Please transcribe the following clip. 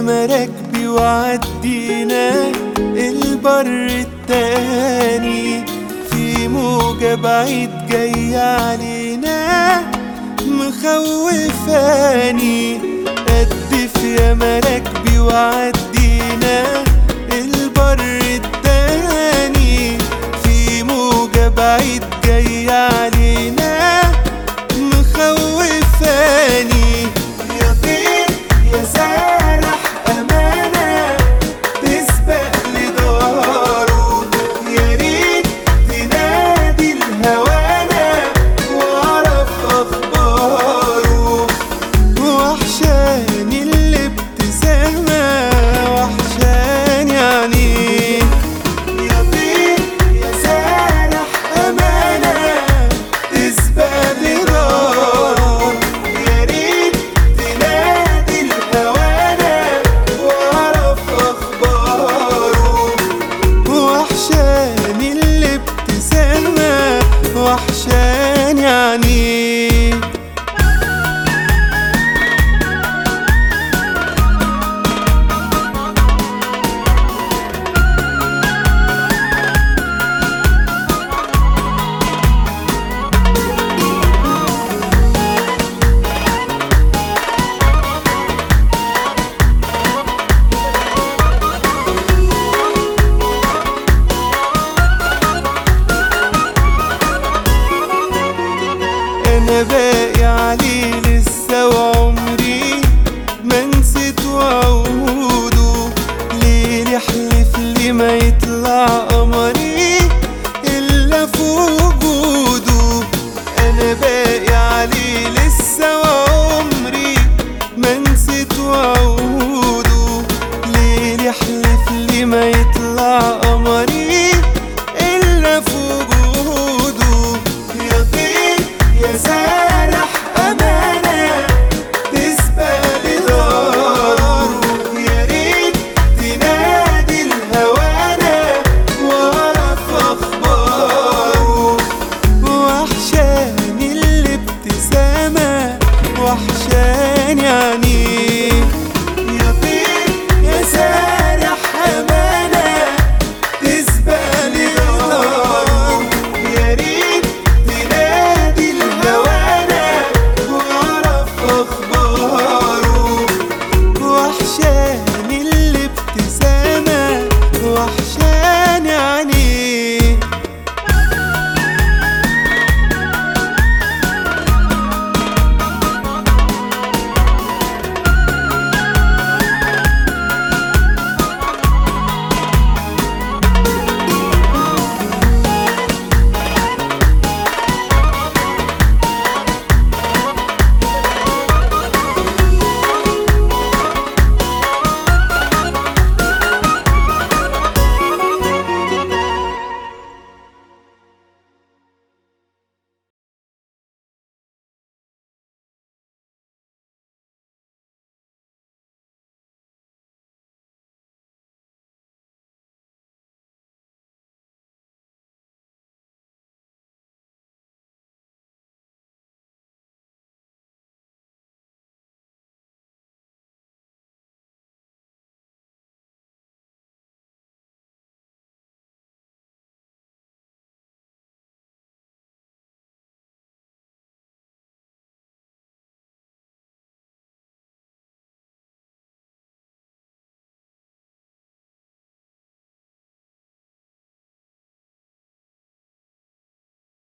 مراكبي وعدينا البر التاني في موجة بعيد جاية علينا مخوفاني قدف يا مراكبي وعدينا البر التاني في موجة بعيد جاية علينا مخوفاني يا طير يا سارح أمانة تسبق لداره يا ريت تنادي الهوانا وأعرف أخباره وحشاني الابتسامة وحشاني عينيه يا طير يا سارح أمانة تسبق لداره يا ريت تنادي الهوانا وأعرف أخباره وحشاني الابتسامة وحشاني عينيه انا باقي عليه لسه وعمري ما نسيت وعوده ليه نحلف ليه ما يطلع